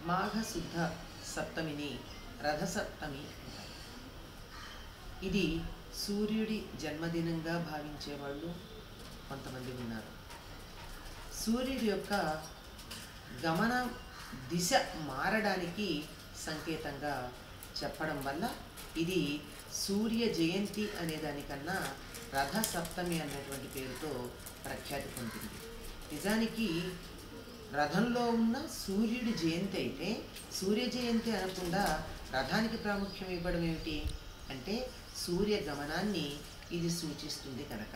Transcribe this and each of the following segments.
మాఘశుద్ధ సప్తమిని రథసప్తమి అంటారు ఇది సూర్యుడి జన్మదినంగా భావించే వాళ్ళు కొంతమంది ఉన్నారు సూర్యుడి యొక్క గమన దిశ మారడానికి సంకేతంగా చెప్పడం వల్ల ఇది సూర్య జయంతి అనే దానికన్నా రథ సప్తమి అన్నటువంటి పేరుతో ప్రఖ్యాతి పొందింది నిజానికి రథంలో ఉన్న సూర్యుడి జయంతి అయితే సూర్య జయంతి అనకుండా రథానికి ప్రాముఖ్యం ఇవ్వడం ఏమిటి అంటే సూర్య గమనాన్ని ఇది సూచిస్తుంది కనుక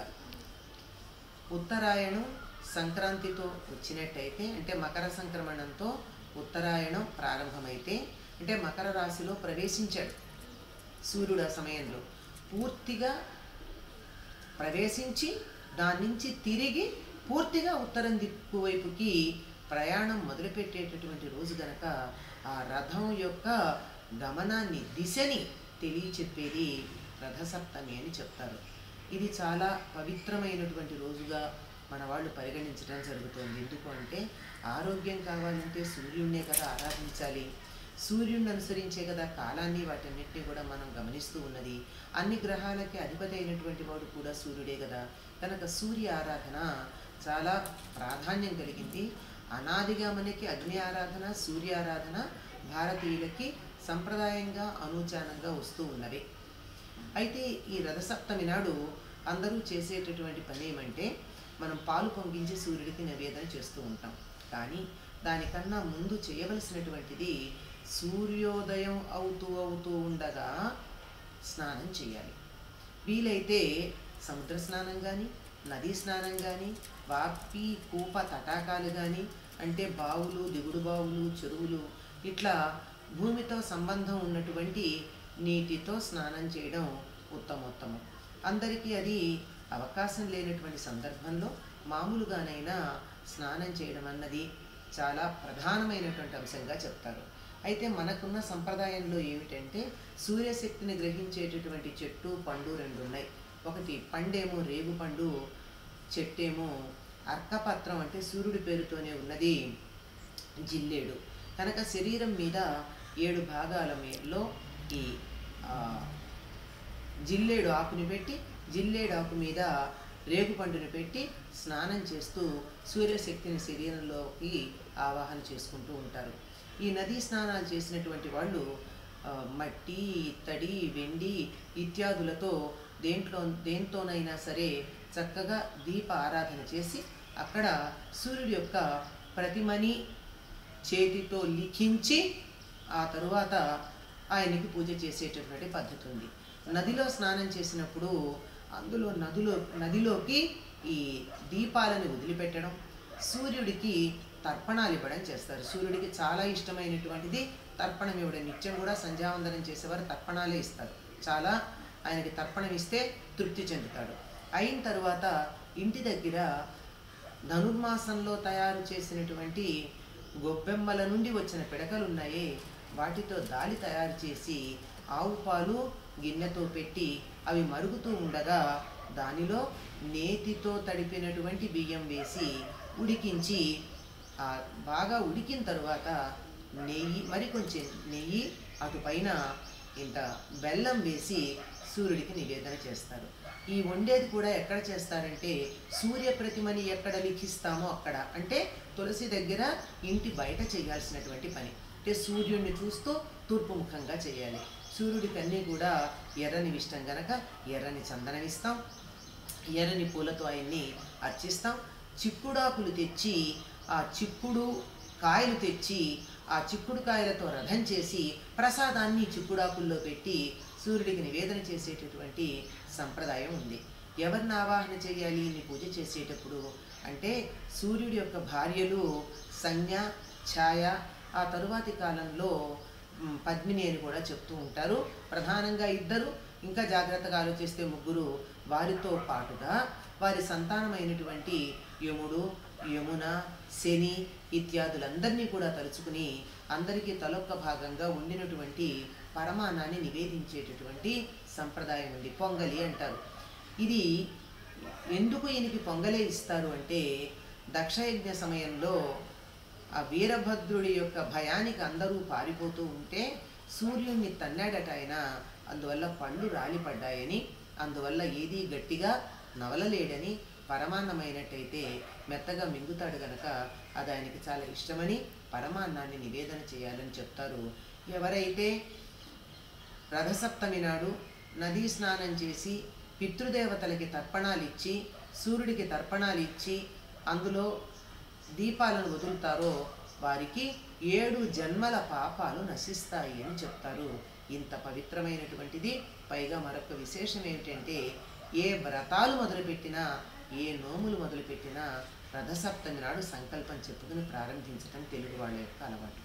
ఉత్తరాయణం సంక్రాంతితో వచ్చినట్టయితే అంటే మకర సంక్రమణంతో ఉత్తరాయణం ప్రారంభమైతే అంటే మకర రాశిలో ప్రవేశించాడు సూర్యుడు ఆ సమయంలో పూర్తిగా ప్రవేశించి దాని నుంచి తిరిగి పూర్తిగా ఉత్తరం దిక్కు వైపుకి ప్రయాణం మొదలుపెట్టేటటువంటి రోజు గనక ఆ రథం యొక్క గమనాన్ని దిశని తెలియచెప్పేది రథసప్తమి అని చెప్తారు ఇది చాలా పవిత్రమైనటువంటి రోజుగా మన వాళ్ళు పరిగణించడం జరుగుతుంది ఎందుకు అంటే ఆరోగ్యం కావాలంటే సూర్యుడినే కదా ఆరాధించాలి సూర్యుడిని అనుసరించే కదా కాలాన్ని వాటన్నిటిని కూడా మనం గమనిస్తూ ఉన్నది అన్ని గ్రహాలకి అధిపతి అయినటువంటి వాడు కూడా సూర్యుడే కదా కనుక సూర్య ఆరాధన చాలా ప్రాధాన్యం కలిగింది అనాదిగా మనకి అగ్ని ఆరాధన సూర్య ఆరాధన భారతీయులకి సంప్రదాయంగా అనూచానంగా వస్తూ ఉన్నవి అయితే ఈ రథసప్తమి నాడు అందరూ చేసేటటువంటి పని ఏమంటే మనం పాలు పొంగించి సూర్యుడికి నివేదన చేస్తూ ఉంటాం కానీ దానికన్నా ముందు చేయవలసినటువంటిది సూర్యోదయం అవుతూ అవుతూ ఉండగా స్నానం చేయాలి వీలైతే సముద్ర స్నానం కానీ నదీ స్నానం కానీ వాపి కూప తటాకాలు కానీ అంటే బావులు దిగుడు బావులు చెరువులు ఇట్లా భూమితో సంబంధం ఉన్నటువంటి నీటితో స్నానం చేయడం ఉత్తమోత్తమం అందరికీ అది అవకాశం లేనటువంటి సందర్భంలో మామూలుగానైనా స్నానం చేయడం అన్నది చాలా ప్రధానమైనటువంటి అంశంగా చెప్తారు అయితే మనకున్న సంప్రదాయంలో ఏమిటంటే సూర్యశక్తిని గ్రహించేటటువంటి చెట్టు పండు రెండు ఉన్నాయి ఒకటి పండేమో రేగు పండు చెట్టేమో అర్కపత్రం అంటే సూర్యుడి పేరుతోనే ఉన్నది జిల్లేడు కనుక శరీరం మీద ఏడు భాగాల మీలో ఈ ఆ, జిల్లేడు ఆకుని పెట్టి జిల్లేడు ఆకు మీద రేగు పండుని పెట్టి స్నానం చేస్తూ సూర్యశక్తిని శరీరంలోకి ఆవాహన చేసుకుంటూ ఉంటారు ఈ నదీ స్నానాలు చేసినటువంటి వాళ్ళు ఆ, మట్టి ఇత్తడి వెండి ఇత్యాదులతో దేంట్లో దేంతోనైనా సరే చక్కగా దీప ఆరాధన చేసి అక్కడ సూర్యుడి యొక్క ప్రతిమని చేతితో లిఖించి ఆ తరువాత ఆయనకి పూజ చేసేటటువంటి పద్ధతి ఉంది నదిలో స్నానం చేసినప్పుడు అందులో నదిలో నదిలోకి ఈ దీపాలను వదిలిపెట్టడం సూర్యుడికి తర్పణాలు ఇవ్వడం చేస్తారు సూర్యుడికి చాలా ఇష్టమైనటువంటిది తర్పణం ఇవ్వడం నిత్యం కూడా సంధ్యావందనం చేసేవారు తర్పణాలే ఇస్తారు చాలా ఆయనకి తర్పణం ఇస్తే తృప్తి చెందుతాడు అయిన తర్వాత ఇంటి దగ్గర ధనుర్మాసంలో తయారు చేసినటువంటి గొబ్బెమ్మల నుండి వచ్చిన పిడకలు ఉన్నాయే వాటితో దాలి తయారు చేసి ఆవు పాలు గిన్నెతో పెట్టి అవి మరుగుతూ ఉండగా దానిలో నేతితో తడిపినటువంటి బియ్యం వేసి ఉడికించి ఆ బాగా ఉడికిన తరువాత నెయ్యి మరి కొంచెం నెయ్యి అటు పైన ఇంత బెల్లం వేసి సూర్యుడికి నివేదన చేస్తారు ఈ వండేది కూడా ఎక్కడ చేస్తారంటే సూర్య ప్రతిమని ఎక్కడ లిఖిస్తామో అక్కడ అంటే తులసి దగ్గర ఇంటి బయట చేయాల్సినటువంటి పని అంటే సూర్యుడిని చూస్తూ తూర్పు ముఖంగా చేయాలి సూర్యుడికి అన్నీ కూడా ఎర్రని ఇష్టం గనక ఎర్రని చందనం ఇస్తాం ఎర్రని పూలతో ఆయన్ని అర్చిస్తాం చిక్కుడాకులు తెచ్చి ఆ చిక్కుడు కాయలు తెచ్చి ఆ చిక్కుడు కాయలతో రథం చేసి ప్రసాదాన్ని చిక్కుడాకుల్లో పెట్టి సూర్యుడికి నివేదన చేసేటటువంటి సంప్రదాయం ఉంది ఎవరిని ఆవాహన చేయాలి ఈయన్ని పూజ చేసేటప్పుడు అంటే సూర్యుడి యొక్క భార్యలు సంజ్ఞ ఛాయ ఆ తరువాతి కాలంలో మ్, పద్మిని అని కూడా చెప్తూ ఉంటారు ప్రధానంగా ఇద్దరు ఇంకా జాగ్రత్తగా ఆలోచిస్తే ముగ్గురు వారితో పాటుగా వారి సంతానమైనటువంటి యముడు యమున శని ఇత్యాదులందరినీ కూడా తలుచుకుని అందరికీ తలొక్క భాగంగా ఉండినటువంటి పరమాన్నాన్ని నివేదించేటటువంటి సంప్రదాయం ఉంది పొంగలి అంటారు ఇది ఎందుకు ఈయనకి పొంగలే ఇస్తారు అంటే దక్షయజ్ఞ సమయంలో ఆ వీరభద్రుడి యొక్క భయానికి అందరూ పారిపోతూ ఉంటే సూర్యుడిని తన్నాడట ఆయన అందువల్ల పళ్ళు రాలిపడ్డాయని అందువల్ల ఏదీ గట్టిగా నవలలేడని పరమాన్నమైనట్టయితే మెత్తగా మింగుతాడు గనక అది ఆయనకి చాలా ఇష్టమని పరమాన్నాన్ని నివేదన చేయాలని చెప్తారు ఎవరైతే రథసప్తమి నాడు నదీ స్నానం చేసి పితృదేవతలకి తర్పణాలు ఇచ్చి సూర్యుడికి తర్పణాలు ఇచ్చి అందులో దీపాలను వదులుతారో వారికి ఏడు జన్మల పాపాలు నశిస్తాయి అని చెప్తారు ఇంత పవిత్రమైనటువంటిది పైగా మరొక విశేషం ఏమిటంటే ఏ వ్రతాలు మొదలుపెట్టినా ఏ నోములు మొదలుపెట్టినా రథసప్తమి నాడు సంకల్పం చెప్పుకుని ప్రారంభించటం తెలుగు వాళ్ళ యొక్క అలవాటు